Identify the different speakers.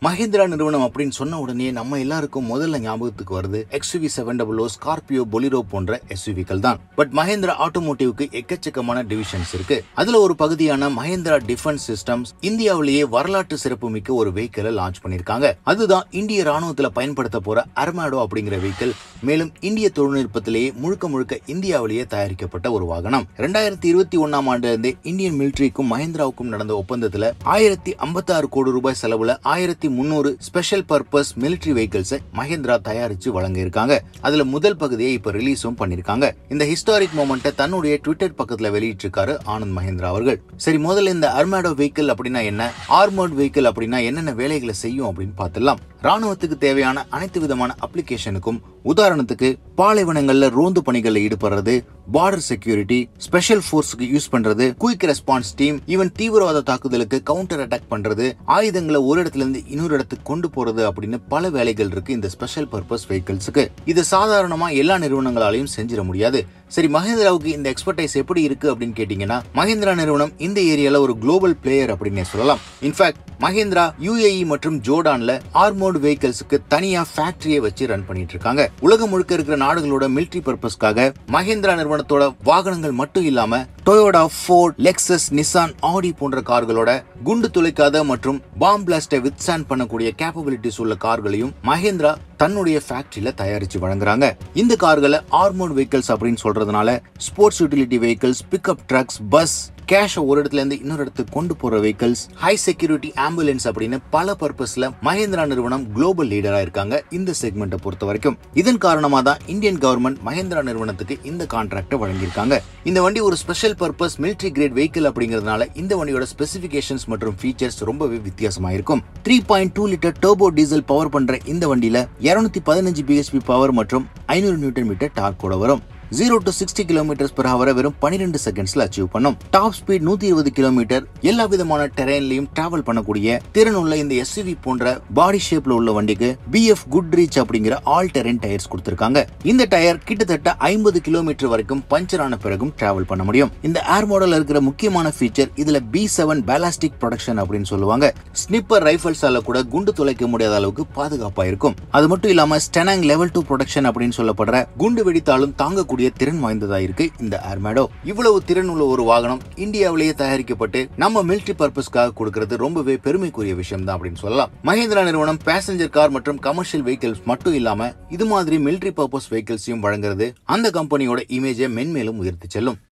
Speaker 1: மஹிந்திரா நிறுவனம் அப்படின்னு சொன்ன உடனே நம்ம எல்லாருக்கும் முதல்ல ஞாபகத்துக்கு வருது XUV seven double O Scorpio Bolero போன்ற எஸ்யூவிகள் தான் பட் மஹிந்திரா ஆட்டோமோட்டிவ்க்கு எக்கச்சக்கமான டிவிஷன்ஸ் இருக்கு அதுல ஒரு பகுதியான மஹிந்திரா டிஃபென்ஸ் சிஸ்டம்ஸ் இந்தியாவிலேயே வரலாற்று சிறப்புமிக்க ஒரு வெஹிக்கிளை லான்ச் பண்ணிருக்காங்க அதுதான் இந்திய ராணுவத்துல பயன்படுத்த போற அர்மாடோ அப்படிங்கிற வெஹிக்கிள் மேலும் இந்திய தொழில்நுட்பத்திலேயே முழுக்க முழுக்க இந்தியாவிலேயே தயாரிக்கப்பட்ட ஒரு வாகனம் ரெண்டாயிரத்தி இருபத்தி ஒன்னாம் ஆண்டுல இருந்தே இந்தியன் மிலிட்டரிக்கும் மஹிந்திராவுக்கும் நடந்த ஒப்பந்தத்துல ஆயிரத்தி ஐம்பத்தி ஆறு கோடி ரூபாய் செலவுல ஆயிரத்தி முன்னூறு ஸ்பெஷல் பர்பஸ் மிலிட்டரி வெஹிக்கிள்ஸை மஹிந்திரா தயாரிச்சு வழங்க இருக்காங்க அதுல முதல் பகுதியை இப்ப ரிலீஸும் பண்ணிருக்காங்க இந்த ஹிஸ்டாரிக் மூமெண்ட்டை தன்னுடைய ட்விட்டர் பக்கத்துல வெளியிட்டிருக்காரு ஆனந்த் மஹிந்திரா அவர்கள் சரி முதல்ல இந்த அர்மாடோ வெஹிக்கிள் அப்படின்னா என்ன ஆர்மர்ட் வெஹிக்கிள் அப்படின்னா என்னென்ன வேலைகளை செய்யும் அப்படின்னு பார்த்துடலாம் ராணுவத்துக்கு தேவையான அனைத்து விதமான அப்ளிகேஷனுக்கும் உதாரணத்துக்கு பாலைவனங்கள்ல ரோந்து பணிகளில் ஈடுபடுறது பார்டர் செக்யூரிட்டி ஸ்பெஷல் போர்ஸ்க்கு யூஸ் பண்றது குயிக் ரெஸ்பான்ஸ் டீம் ஈவன் தீவிரவாத தாக்குதலுக்கு கவுண்டர் அட்டாக் பண்றது ஆயுதங்களை ஒரு இடத்துல இருந்து இன்னொரு இடத்துக்கு கொண்டு போறது அப்படின்னு பல வேலைகள் இருக்கு இந்த ஸ்பெஷல் பர்பஸ் வெஹிக்கிள்ஸுக்கு இது சாதாரணமா எல்லா நிறுவனங்களாலையும் செஞ்சிட முடியாது சரி மஹிந்திராவுக்கு இந்த எக்ஸ்பர்டைஸ் எப்படி இருக்கு அப்படின்னு கேட்டீங்கன்னா மஹிந்திரா நிறுவனம் இந்த ஏரியால ஒரு குளோபல் பிளேயர் அப்படின்னு சொல்லலாம் இன்ஃபேக்ட் மஹிந்திரா யுஏஇ மற்றும் ஜோர்டான்ல ஆர்மோர்டு வெஹிக்கிள்ஸுக்கு தனியா ஃபேக்டரியை வச்சு ரன் பண்ணிட்டு இருக்காங்க உலகம் முழுக்க இருக்கிற நாடுகளோட மிலிட்டரி பர்பஸ்க்காக மஹிந்திரா நிறுவனத்தோட வாகனங்கள் மட்டும் இல்லாம டொயோடா ஃபோர்ட் லெக்சஸ் நிசான் ஆடி போன்ற கார்களோட குண்டு துளைக்காத மற்றும் பாம் பிளாஸ்டை வித்ஸ்டாண்ட் பண்ணக்கூடிய கேப்பபிலிட்டிஸ் உள்ள கார்களையும் மஹிந்திரா தன்னுடைய ஃபேக்டரியில தயாரிச்சு வழங்குறாங்க இந்த கார்களை ஆர்மோர்ட் வெஹிக்கிள்ஸ் அப்படின்னு சொல்றதுனால sports utility vehicles pickup trucks bus கேஷை ஒரு இடத்துல இருந்து இன்னொரு இடத்துக்கு கொண்டு போற வெஹிக்கிள்ஸ் ஹை செக்யூரிட்டி ஆம்புலன்ஸ் அப்படின்னு பல பர்பஸ்ல மஹேந்திரா நிறுவனம் குளோபல் லீடரா இருக்காங்க இந்த செக்மெண்ட்டை பொறுத்த வரைக்கும் இதன் காரணமா தான் இந்தியன் கவர்மெண்ட் மஹேந்திரா நிறுவனத்துக்கு இந்த கான்ட்ராக்டை வழங்கியிருக்காங்க இந்த வண்டி ஒரு special purpose military grade vehicle அப்படிங்கிறதுனால இந்த வண்டியோட ஸ்பெசிபிகேஷன்ஸ் மற்றும் ஃபீச்சர்ஸ் ரொம்பவே வித்தியாசமா இருக்கும் three point two litre turbo diesel power பண்ற இந்த வண்டியில இருநூத்தி பதினஞ்சு பிஎஸ்பி பவர் மற்றும் ஐநூறு நியூட்டன் மீட்டர் டார்க்கோட வரும் zero to sixty kilometres per hour வெறும் பன்னிரெண்டு செகண்ட்ஸ்ல அச்சீவ் பண்ணும் டாப் ஸ்பீட் நூத்தி இருபது கிலோமீட்டர் எல்லா விதமான டெரைன்லயும் டிராவல் பண்ணக்கூடிய திறன் உள்ள இந்த எஸ்யூவி போன்ற பாடி ஷேப்ல உள்ள வண்டிக்கு பிஎஃப் குட் ரீச் அப்படிங்கிற ஆல் டெரைன் டயர்ஸ் கொடுத்திருக்காங்க இந்த டயர் கிட்டத்தட்ட ஐம்பது கிலோமீட்டர் வரைக்கும் பஞ்சர் ஆன பிறகும் டிராவல் பண்ண முடியும் இந்த ஏர் மாடல்ல இருக்கிற முக்கியமான ஃபீச்சர் இதுல பி செவன் பேலாஸ்டிக் ப்ரொடக்ஷன் அப்படின்னு சொல்லுவாங்க ஸ்னிப்பர் ரைஃபிள்ஸால கூட குண்டு துளைக்க முடியாத அளவுக்கு பாதுகாப்பா இருக்கும் அது மட்டும் இல்லாம ஸ்டெனாங் லெவல் டூ ப்ரொடக்ஷன் அப்படின்னு சொல்லப்படுற குண்டு வெடித்தாலும் தாங்கக்கூடிய திறன் வாய்ந்ததா இருக்கு இந்த ஏர்மேடோ இவ்வளவு திறன் உள்ள ஒரு வாகனம் இந்தியாவிலேயே தயாரிக்கப்பட்டு நம்ம மிலிட்டரி பர்பஸ்க்காக கொடுக்கிறது ரொம்பவே பெருமைக்குரிய விஷயம் தான் அப்படின்னு சொல்லலாம் மஹேந்திரா நிறுவனம் பேசஞ்சர் கார் மற்றும் கமர்ஷியல் வெஹிக்கிள்ஸ் மட்டும் இல்லாம இது மாதிரி மிலிட்டரி பர்பஸ் வெஹிக்கிள்ஸையும் வழங்குறது அந்த கம்பெனியோட இமேஜை மென்மேலும் உயர்த்தி செல்லும்